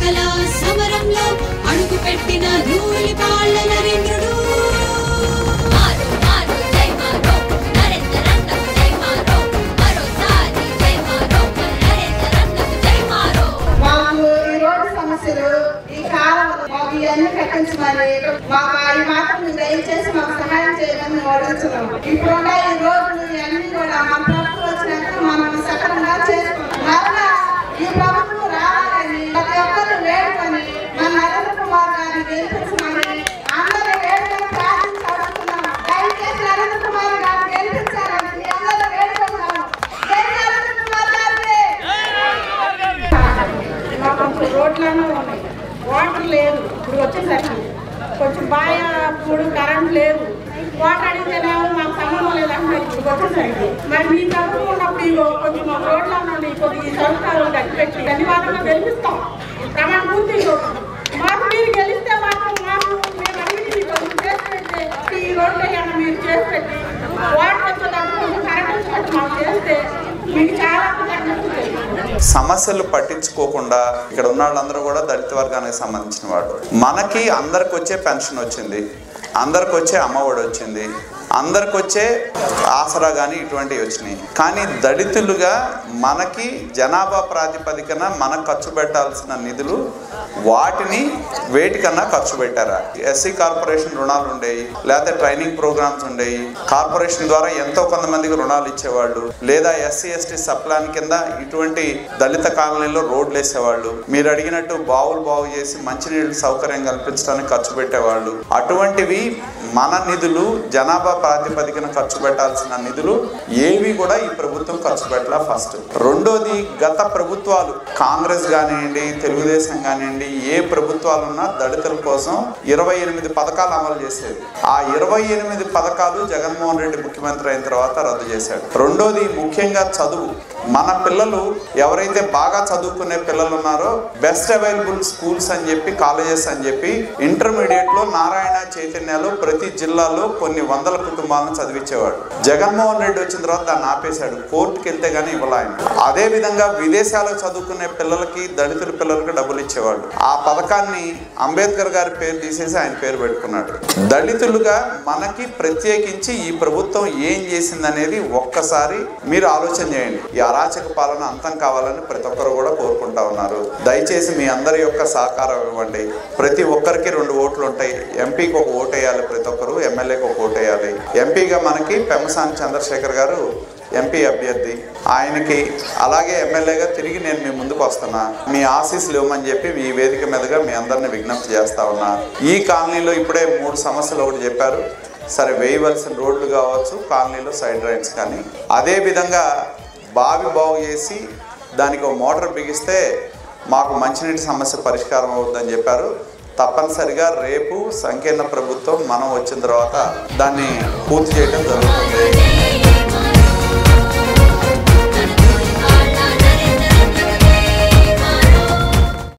హక్కుల సమరంలో అడుగు పెట్టిన ధూళి పాళ్ళ నరేంద్రుడు మారో మారో జై మారో నరేంద్ర రత్నకు జై మారో మరోసారి జై మారో నరేంద్ర రత్నకు జై మారో మాకు ఈ రోడ్డు సమస్యలు ఈ కాలం మాకు ఇవన్నీ కట్టించమని మాకు ఈ మాత్రం మీరు దయచేసి మాకు సహాయం చేయమని మేము అడుగుతున్నాం ఇప్పుడున్న ఈ రోడ్లు ఇవన్నీ కూడా మన ప్రభుత్వం వచ్చినాక మనం సక్రమంగా చేసుకుంటాం మరలా ఈ ప్రభుత్వం రావాలని ప్రతి ఒక్కరు వేడుకొని మన నరేంద్ర కుమార్ గారిని గెలిపించమని అందరూ వేడుకొని ప్రార్థించి అడుగుతున్నాం దయచేసి నరేంద్ర కుమార్ గారిని గెలిపించాలని మీ అందరూ వేడుకుంటున్నాం జై నరేంద్ర కుమార్ గారికి మాకు కొంచెం రోడ్లను ఉన్నాయి వాటర్ లేదు ఇప్పుడు వచ్చేసరికి కొంచెం బాగా ఇప్పుడు కరెంట్ లేదు వాటర్ అడిగితేనేమో మాకు సంబంధం లేదు అంటున్నారు ఇప్పుడు వచ్చేసరికి మరి మీ ప్రభుత్వం ఉన్నప్పుడు ఇగో కొంచెం మా రోడ్ల నుండి కొద్ది సౌకర్యాలు కట్టిపెట్టి ధన్యవాదంగా గెలిపిస్తాం ప్రమాణ పూర్తి మాకు మీరు గెలిస్తే మాకు మాకు మేము అడిగి కొంచెం చేసి పెట్టి ఈ రోడ్లు ఏమైనా మీరు చేసి పెట్టి వాటర్ వచ్చేటప్పుడు కొంచెం కరెంట్ వచ్చేటట్టు మాకు చేస్తే మీకు చాలా కృతజ్ఞతలు తెలుసు సమస్యలు పట్టించుకోకుండా ఇక్కడ ఉన్న వాళ్ళందరూ కూడా దళిత వర్గానికి సంబంధించిన వాళ్ళు మనకి అందరికి వచ్చే పెన్షన్ వచ్చింది అందరికి వచ్చే అమ్మఒడి వచ్చింది అందరికి వచ్చే ఆసరా కానీ ఇటువంటివి వచ్చినాయి కానీ దళితులుగా మనకి జనాభా ప్రాతిపదికన మనం ఖర్చు పెట్టాల్సిన నిధులు వాటిని వేటికన్నా ఖర్చు పెట్టారా ఎస్సీ కార్పొరేషన్ రుణాలు ఉండేవి లేకపోతే ట్రైనింగ్ ప్రోగ్రామ్స్ ఉండేవి కార్పొరేషన్ ద్వారా ఎంతో కొంతమందికి రుణాలు ఇచ్చేవాళ్ళు లేదా ఎస్సీ ఎస్టీ సప్లాన్ కింద ఇటువంటి దళిత కాలనీలో రోడ్లు వేసేవాళ్ళు మీరు అడిగినట్టు బావులు బాగు చేసి మంచినీళ్ళు సౌకర్యం కల్పించడానికి ఖర్చు పెట్టేవాళ్ళు అటువంటివి మన నిధులు జనాభా ప్రాతిపదికన ఖర్చు పెట్టాల్సిన నిధులు ఏవి కూడా ఈ ప్రభుత్వం ఖర్చు పెట్టాల ఫస్ట్ రెండోది గత ప్రభుత్వాలు కాంగ్రెస్ కానివ్వండి తెలుగుదేశం కానివ్వండి ఏ ప్రభుత్వాలు ఉన్నా దళితుల కోసం ఇరవై ఎనిమిది పథకాలు అమలు చేసేది ఆ ఇరవై ఎనిమిది పథకాలు జగన్మోహన్ రెడ్డి ముఖ్యమంత్రి అయిన తర్వాత రద్దు చేశాడు రెండోది ముఖ్యంగా చదువు మన పిల్లలు ఎవరైతే బాగా చదువుకునే పిల్లలు ఉన్నారో బెస్ట్ అవైలబుల్ స్కూల్స్ అని చెప్పి కాలేజెస్ అని చెప్పి ఇంటర్మీడియట్ లో నారాయణ చైతన్యలో ప్రతి జిల్లాలో కొన్ని వందల కుటుంబాలను చదివించేవాడు జగన్మోహన్ రెడ్డి వచ్చిన తర్వాత దాన్ని ఆపేశాడు కోర్టుకి వెళ్తే గానీ ఇవ్వాల ఆయన అదే విధంగా విదేశాల్లో చదువుకునే పిల్లలకి దళితుల పిల్లలకి డబ్బులు ఇచ్చేవాడు ఆ పథకాన్ని అంబేద్కర్ గారి పేరు తీసేసి ఆయన పేరు పెట్టుకున్నాడు దళితులుగా మనకి ప్రత్యేకించి ఈ ప్రభుత్వం ఏం చేసిందనేది ఒక్కసారి మీరు ఆలోచన చేయండి ఈ అరాచక పాలన అంతం కావాలని ప్రతి ఒక్కరు కూడా కోరుకుంటా ఉన్నారు దయచేసి మీ అందరి యొక్క సహకారం ఇవ్వండి ప్రతి ఒక్కరికి రెండు ఓట్లు ఉంటాయి ఎంపీకి ఒక ఓటు వేయాలి ప్రతి ఒక్కరు ఎమ్మెల్యేకి ఒక ఓటు వేయాలి ఎంపీగా మనకి పెమ్మసాని చంద్రశేఖర్ గారు ఎంపీ అభ్యర్థి ఆయనకి అలాగే ఎమ్మెల్యేగా తిరిగి నేను మీ ముందుకు వస్తున్నా మీ ఆశీస్సులు ఇవ్వమని చెప్పి మీ వేదిక మీదుగా మీ అందరిని విజ్ఞప్తి చేస్తా ఉన్నా ఈ కాలనీలో ఇప్పుడే మూడు సమస్యలు ఒకటి చెప్పారు సరే వేయవలసిన రోడ్లు కావచ్చు కాలనీలో సైడ్ డ్రైన్స్ కానీ అదే విధంగా బావి బాగు చేసి దానికి ఒక మోటార్ బిగిస్తే మాకు మంచినీటి సమస్య పరిష్కారం అవుతుందని చెప్పారు తప్పనిసరిగా రేపు సంకీర్ణ ప్రభుత్వం మనం వచ్చిన తర్వాత దాన్ని పూర్తి చేయడం జరుగుతుంది జై మారో